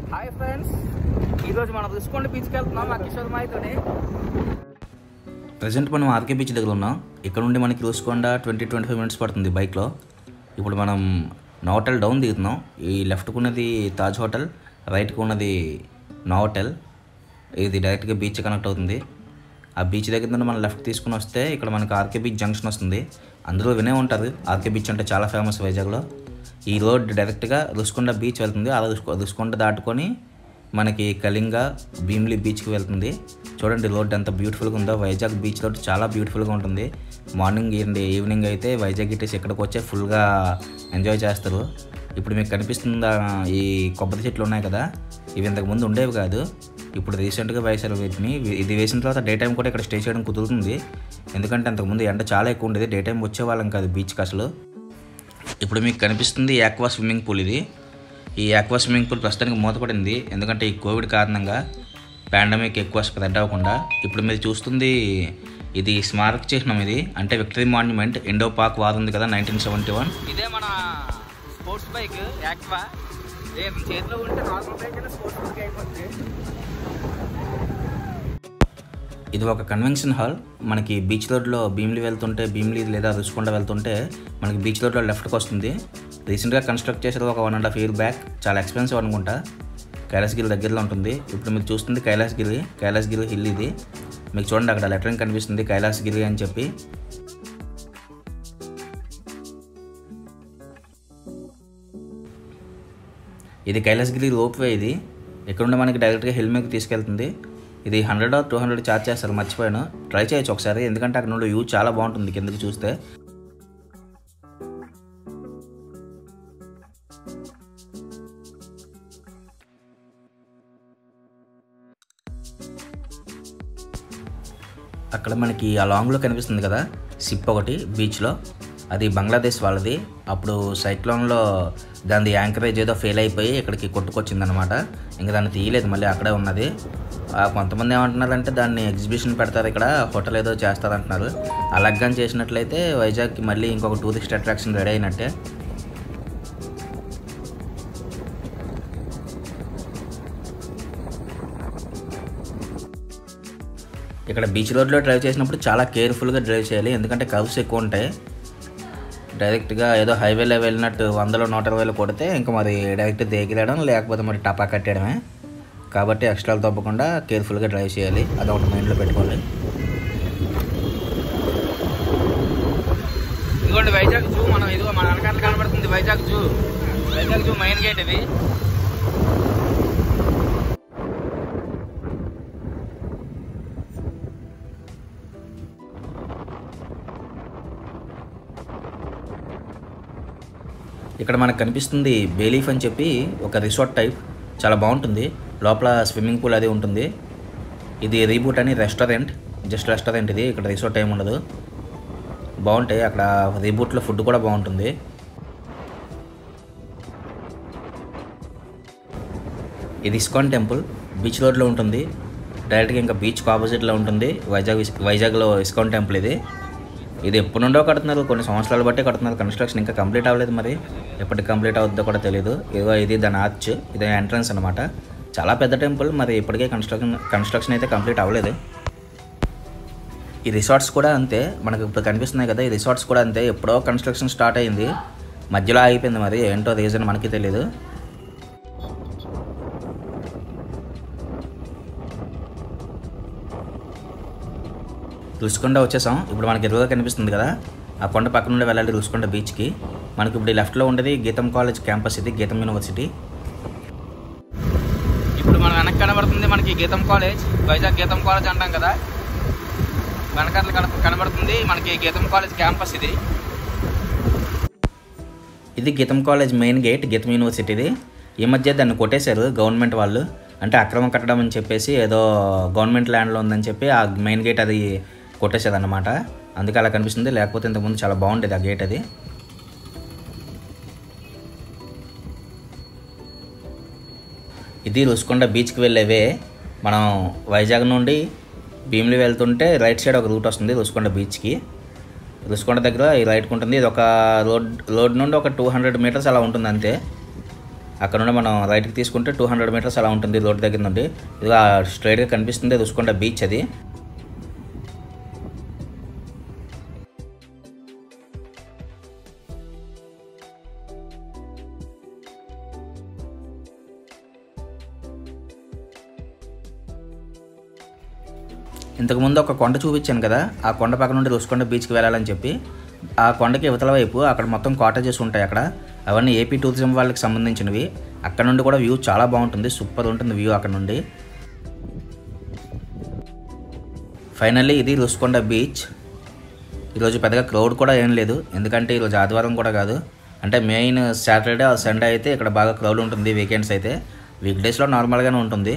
hi friends ఈరోజు మనం రుషికొండ బీచ్కి వెళ్తున్నాం మా కిషోర్ మాయితోని ప్రజెంట్ మనం ఆర్కే బీచ్ దగ్గర ఉన్నాం ఇక్కడ నుండి మనకి Rushikonda twenty twenty five minutes పడుతుంది బైక్లో ఇప్పుడు మనం నోటల్ డౌన్ దిగుతున్నాం ఈ లెఫ్ట్కి ఉన్నది తాజ్ హోటల్ రైట్కి ఉన్నది నోటల్ ఇది డైరెక్ట్గా బీచ్ కనెక్ట్ అవుతుంది ఆ బీచ్ దగ్గర నుండి మనం లెఫ్ట్ తీసుకుని వస్తే ఇక్కడ మనకి ఆర్కే బీచ్ జంక్షన్ వస్తుంది అందరూ వినే ఉంటారు ఆర్కే బీచ్ అంటే చాలా ఫేమస్ వైజాగ్లో ఈ రోడ్ డైరెక్ట్గా రుషికొండ బీచ్ వెళ్తుంది ఆ రుషికొ రుషికొండ దాటుకొని మనకి కళింగ భీమ్లీ బీచ్కి వెళ్తుంది చూడండి రోడ్ ఎంత బ్యూటిఫుల్గా ఉందో వైజాగ్ బీచ్ రోడ్ చాలా బ్యూటిఫుల్గా ఉంటుంది మార్నింగ్ అండ్ ఈవినింగ్ అయితే వైజాగ్ ఇటేసి ఇక్కడికి వచ్చే ఫుల్గా ఎంజాయ్ చేస్తారు ఇప్పుడు మీకు కనిపిస్తుందా ఈ కొబ్బరి చెట్లు ఉన్నాయి కదా ఇవి ఇంతకు ముందు ఉండేవి కాదు ఇప్పుడు రీసెంట్గా వేశారు వీటిని ఇవి- ఇది వేసిన తర్వాత డే టైం కూడా ఇక్కడ స్టే చేయడం కుదురుతుంది ఎందుకంటే అంతకుముందు ఎండ చాలా ఎక్కువ ఉండేది డే టైం వచ్చేవాళ్ళం కాదు బీచ్కి అసలు ఇప్పుడు మీకు కనిపిస్తుంది యాక్వా స్విమ్మింగ్ పూల్ ఇది ఈ యాక్వా స్విమ్మింగ్ పూల్ ప్రస్తుతానికి మూతపడింది ఎందుకంటే ఈ కోవిడ్ కారణంగా పాండమిక్ ఎక్కువ స్ప్రెడ్ అవ్వకుండా ఇప్పుడు మీరు చూస్తుంది ఇది స్మారక చిహ్నం ఇది అంటే victory monument Indo Pak war ఉంది కదా నైన్టీన్ సెవెంటీ వన్ ఇదే మన స్పోర్ట్స్ బైక్ యాక్వా ఇదే చేతిలో ఉంటే నార్మల్ బైక్ అయినా స్పోర్ట్స్ బైక్ అయిపోతుంది ఇది ఒక కన్వెన్షన్ హాల్ మనకి బీచ్ రోడ్లో భీమ్లీ వెళ్తుంటే భీమ్లీ లేదా రుషికొండ వెళ్తుంటే మనకి బీచ్ రోడ్లో లెఫ్ట్కి వస్తుంది రీసెంట్గా కన్స్ట్రక్ట్ చేసేది ఒక one and half year back చాలా ఎక్స్పెన్సివ్ అనుకుంటా కైలాసగిరి దగ్గరలో ఉంటుంది ఇప్పుడు మీరు చూస్తుంది కైలాసగిరి కైలాసగిరి హిల్ ఇది మీకు చూడండి అక్కడ లెటరింగ్ కనిపిస్తుంది కైలాసగిరి అని చెప్పి ఇది కైలాసగిరి రోప్వే ఇది ఇక్కడ నుండి మనకి డైరెక్ట్గా హిల్ మీదకి తీసుకెళ్తుంది ఇది హండ్రెడ్ టూ హండ్రెడ్ ఛార్జ్ చేస్తారు మర్చిపోయాను ట్రై చేయొచ్చు ఒకసారి ఎందుకంటే అక్కడ నుండి వ్యూ చాలా బాగుంటుంది కిందకి చూస్తే అక్కడ మనకి ఆ లాంగ్లో కనిపిస్తుంది కదా సిప్ ఒకటి బీచ్లో అది బంగ్లాదేశ్ వాళ్ళది అప్పుడు సైక్లోన్లో దాని యాంకరేజ్ ఏదో ఫెయిల్ అయిపోయి ఇక్కడికి కొట్టుకొచ్చిందనమాట ఇంకా దాన్ని తీయలేదు మళ్ళీ అక్కడే ఉన్నది ఆ, కొంతమంది ఏమంటున్నారంటే దాన్ని ఎగ్జిబిషన్ పెడతారు ఇక్కడ హోటల్ ఏదో చేస్తారంటున్నారు అలాగని చేసినట్లయితే వైజాగ్కి మళ్ళీ ఇంకొక టూరిస్ట్ అట్రాక్షన్ రెడీ అయినట్టే ఇక్కడ బీచ్ రోడ్లో డ్రైవ్ చేసినప్పుడు చాలా కేర్ఫుల్గా డ్రైవ్ చేయాలి ఎందుకంటే కర్వ్స్ ఎక్కువ ఉంటాయి డైరెక్ట్గా ఏదో హైవేలో వెళ్ళినట్టు వందలో నూట ఇరవైలో కొడితే ఇంకా మరి డైరెక్ట్ దిగిరడం లేకపోతే మరి టపా కట్టేయడమే కాబట్టి ఎక్స్ట్రాలు తప్పకుండా కేర్ఫుల్గా డ్రైవ్ చేయాలి అదొకటి మైండ్లో పెట్టుకోవాలి ఇదిగోండి వైజాగ్ జూ మనం ఇదిగో మన వెనకాల కనబడుతుంది Vizag zoo Vizag zoo main gate ఇది ఇక్కడ మనకు కనిపిస్తుంది బేలీఫ్ అని చెప్పి ఒక రిసార్ట్ టైప్ చాలా బాగుంటుంది లోపల స్విమ్మింగ్ పూల్ అది ఉంటుంది ఇది రీబూట్ అని రెస్టారెంట్ జస్ట్ రెస్టారెంట్ ఇది ఇక్కడ రిసార్ట్ ఏమి ఉండదు బాగుంటాయి అక్కడ రీబూట్లో ఫుడ్ కూడా బాగుంటుంది ఇది ఇస్కాన్ టెంపుల్ బీచ్ రోడ్లో ఉంటుంది డైరెక్ట్గా ఇంకా బీచ్కి ఆపోజిట్లో ఉంటుంది వైజాగ్ వైజాగ్లో ఇస్కాన్ టెంపుల్ ఇది ఇది ఎప్పటి నుండో కడుతున్నారు కొన్ని సంవత్సరాలు బట్టి కడుతున్నారు కన్స్ట్రక్షన్ ఇంకా కంప్లీట్ అవ్వలేదు మరి ఎప్పటికి కంప్లీట్ అవుతుందో కూడా తెలియదు ఏదో ఇది దాని ఆర్చ్ ఇది ఎంట్రన్స్ అనమాట చాలా పెద్ద టెంపుల్ మరి ఇప్పటికే కన్స్ట్రక్షన్ కన్స్ట్రక్షన్ అయితే కంప్లీట్ అవ్వలేదు ఈ రిసార్ట్స్ కూడా అంతే మనకు ఇప్పుడు కనిపిస్తున్నాయి కదా ఈ రిసార్ట్స్ కూడా అంతే ఎప్పుడో కన్స్ట్రక్షన్ స్టార్ట్ అయింది మధ్యలో ఆగిపోయింది మరి ఏంటో రీజన్ మనకి తెలియదు రుషికొండ వచ్చేసాం ఇప్పుడు మనకి ఎదురుగా కనిపిస్తుంది కదా ఆ కొండ పక్క నుండి వెళ్ళాలి రుషికొండ బీచ్కి మనకి ఇప్పుడు ఈ లెఫ్ట్లో ఉండేది గీతం కాలేజ్ క్యాంపస్ ఇది గీతం యూనివర్సిటీ ఇప్పుడు మన వెనక కనబడుతుంది మనకి గీతం కాలేజ్ వైజాగ్ గీతం కాలేజ్ అంటాం కదా వెనకాల కన- కనబడుతుంది మనకి గీతం కాలేజ్ క్యాంపస్ ఇది ఇది గీతం కాలేజ్ మెయిన్ గేట్ గీతం యూనివర్సిటీది ఈ మధ్య దాన్ని కొట్టేశారు గవర్నమెంట్ వాళ్ళు అంటే అక్రమం కట్టడం అని చెప్పేసి ఏదో గవర్నమెంట్ ల్యాండ్లో ఉందని చెప్పి ఆ మెయిన్ గేట్ అది కొట్టేసేది అనమాట అందుకే అలా కనిపిస్తుంది లేకపోతే ఇంతకుముందు చాలా బాగుండేది ఆ గేట్ అది ఇది రుషికొండ బీచ్కి వెళ్ళేవే మనం వైజాగ్ నుండి భీమిలి వెళ్తుంటే రైట్ సైడ్ ఒక రూట్ వస్తుంది రుషికొండ బీచ్కి రుషికొండ దగ్గర ఈ రైట్కి ఉంటుంది ఇది ఒక రోడ్ రోడ్ నుండి ఒక టూ హండ్రెడ్ మీటర్స్ అలా ఉంటుంది అంతే అక్కడ నుండి మనం రైట్కి తీసుకుంటే టూ హండ్రెడ్ మీటర్స్ అలా ఉంటుంది రోడ్ దగ్గర నుండి ఇది స్ట్రైట్గా కనిపిస్తుంది రుసుకొండ బీచ్ అది ఇంతకుముందు ఒక కొండ చూపించాను కదా ఆ కొండ పక్క నుండి రుసుకొండ బీచ్కి వెళ్ళాలని చెప్పి ఆ కొండకి ఇవతల వైపు అక్కడ మొత్తం కాటేజెస్ ఉంటాయి అక్కడ అవన్నీ ఏపీ టూరిజం వాళ్ళకి సంబంధించినవి అక్కడ నుండి కూడా వ్యూ చాలా బాగుంటుంది సూపర్ ఉంటుంది వ్యూ అక్కడ నుండి ఫైనల్లీ ఇది రుసుకొండ బీచ్ ఈరోజు పెద్దగా క్రౌడ్ కూడా ఏం లేదు ఎందుకంటే ఈరోజు ఆదివారం కూడా కాదు అంటే మెయిన్ సాటర్డే సండే అయితే ఇక్కడ బాగా క్రౌడ్ ఉంటుంది వీకెండ్స్ అయితే వీక్ డేస్లో నార్మల్గానే ఉంటుంది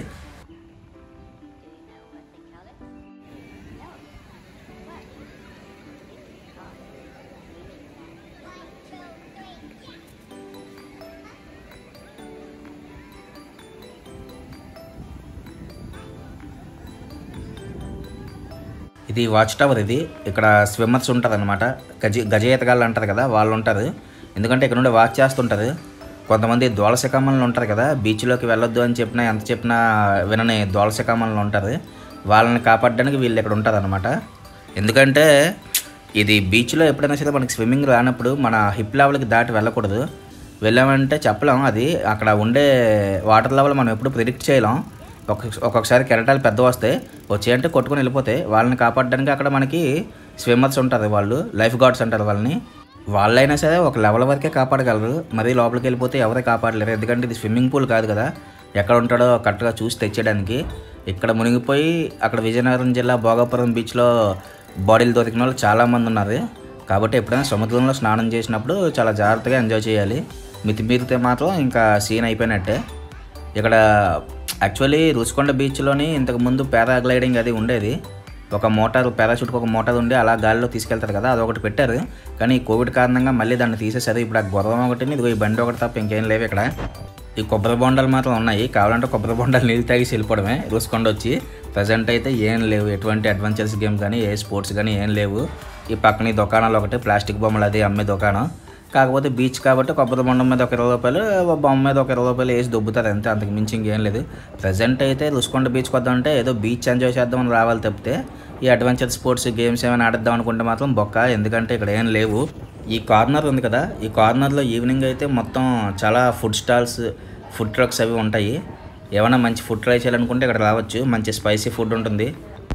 ఇది వాచ్ టవర్ ఇది ఇక్కడ స్విమ్మర్స్ ఉంటారు అనమాట గజ గజ ఈతగాళ్ళు అంటారు కదా వాళ్ళు ఉంటారు ఎందుకంటే ఇక్కడ నుండి వాచ్ చేస్తుంటారు కొంతమంది దోలశకమ్మలు ఉంటారు కదా బీచ్లోకి వెళ్ళొద్దు అని చెప్పినా ఎంత చెప్పినా వినని దోలశకమ్మలు ఉంటారు వాళ్ళని కాపాడడానికి వీళ్ళు ఇక్కడ ఉంటారు అనమాట ఎందుకంటే ఇది బీచ్లో ఎప్పుడైనా సరే మనకి స్విమ్మింగ్ రానప్పుడు మన హిప్ లెవెల్కి దాటి వెళ్ళకూడదు వెళ్ళామంటే చెప్పలేం అది అక్కడ ఉండే వాటర్ లెవెల్ మనం ఎప్పుడు ప్రిడిక్ట్ చేయలేం ఒక ఒక్కొక్కసారి కెరటాలు పెద్ద వస్తాయి వచ్చాయంటే కొట్టుకొని వెళ్ళిపోతాయి వాళ్ళని కాపాడడానికి అక్కడ మనకి స్విమ్మర్స్ ఉంటారు వాళ్ళు లైఫ్ గార్డ్స్ అంటారు వాళ్ళని వాళ్ళైనా సరే ఒక లెవెల్ వరకే కాపాడగలరు మరీ లోపలికి వెళ్ళిపోతే ఎవరే కాపాడలేరు ఎందుకంటే ఇది స్విమ్మింగ్ పూల్ కాదు కదా ఎక్కడ ఉంటాడో కరెక్ట్గా చూసి తెచ్చేయడానికి ఇక్కడ మునిగిపోయి అక్కడ విజయనగరం జిల్లా భోగాపురం బీచ్లో బాడీలు దొరికిన వాళ్ళు చాలామంది ఉన్నారు కాబట్టి ఎప్పుడైనా సముద్రంలో స్నానం చేసినప్పుడు చాలా జాగ్రత్తగా ఎంజాయ్ చేయాలి మితిమీరితే మాత్రం ఇంకా సీన్ అయిపోయినట్టే ఇక్కడ యాక్చువల్లీ రుచికొండ బీచ్లోని ఇంతకు ముందు పారాగ్లైడింగ్ అది ఉండేది ఒక మోటార్ పారాషూట్కి ఒక మోటార్ ఉండి అలా గాలిలో తీసుకెళ్తారు కదా అదొకటి పెట్టారు కానీ ఈ కోవిడ్ కారణంగా మళ్ళీ దాన్ని తీసేశారు ఇప్పుడు ఆ గుర్రం ఒకటి ఇదిగో ఈ బండి ఒకటి తప్ప ఇంకేం లేవు ఇక్కడ ఈ కొబ్బరి బొండాలు మాత్రం ఉన్నాయి కావాలంటే కొబ్బరి బొండాలు నీళ్ళు తాగి వెళ్ళిపోవడమే రుచికొండ వచ్చి ప్రజెంట్ అయితే ఏం లేవు ఎటువంటి అడ్వెంచర్స్ గేమ్ కానీ ఏ స్పోర్ట్స్ కానీ ఏం లేవు ఈ పక్కన ఈ దుకాణాలు ఒకటి ప్లాస్టిక్ బొమ్మలు అది అమ్మే దుకాణం కాకపోతే బీచ్ కాబట్టి కొబ్బరి బొండం మీద ఒక ఇరవై రూపాయలు ఓ బొమ్మ మీద ఒక ఇరవై రూపాయలు వేసి దొబ్బుతారు అంతే అంతకు మించి ఇంకేం లేదు ప్రజెంట్ అయితే రుసుకొండ బీచ్కి వద్దామంటే ఏదో బీచ్ ఎంజాయ్ చేద్దామని రావాలి తప్పితే ఈ అడ్వెంచర్ స్పోర్ట్స్ గేమ్స్ ఏమైనా ఆడద్దాం అనుకుంటే మాత్రం బొక్క ఎందుకంటే ఇక్కడ ఏం లేవు ఈ కార్నర్ ఉంది కదా ఈ కార్నర్లో ఈవినింగ్ అయితే మొత్తం చాలా ఫుడ్ స్టాల్స్ ఫుడ్ ట్రక్స్ అవి ఉంటాయి ఏమైనా మంచి ఫుడ్ ట్రై చేయాలనుకుంటే ఇక్కడ రావచ్చు మంచి స్పైసీ ఫుడ్ ఉంటుంది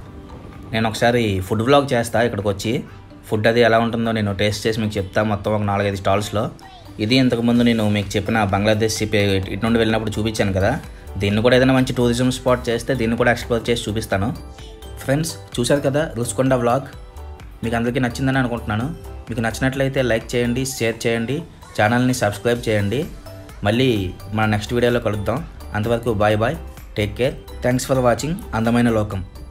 నేను ఒకసారి ఫుడ్ వ్లాగ్ చేస్తా ఇక్కడికి వచ్చి ఫుడ్ అది ఎలా ఉంటుందో నేను టేస్ట్ చేసి మీకు చెప్తా మొత్తం ఒక నాలుగైదు స్టాల్స్లో ఇది ఇంతకుముందు నేను మీకు చెప్పిన బంగ్లాదేశ్ సిపి ఇటు నుండి వెళ్ళినప్పుడు చూపించాను కదా దీన్ని కూడా ఏదైనా మంచి టూరిజం స్పాట్ చేస్తే దీన్ని కూడా ఎక్స్ప్లోర్ చేసి చూపిస్తాను ఫ్రెండ్స్ చూశారు కదా రుచికొండ వ్లాగ్ మీకు అందరికీ నచ్చిందని అనుకుంటున్నాను మీకు నచ్చినట్లయితే లైక్ చేయండి షేర్ చేయండి ఛానల్ని సబ్స్క్రైబ్ చేయండి మళ్ళీ మన నెక్స్ట్ వీడియోలో కలుద్దాం అంతవరకు bye bye take care thanks for watching అందమైన లోకం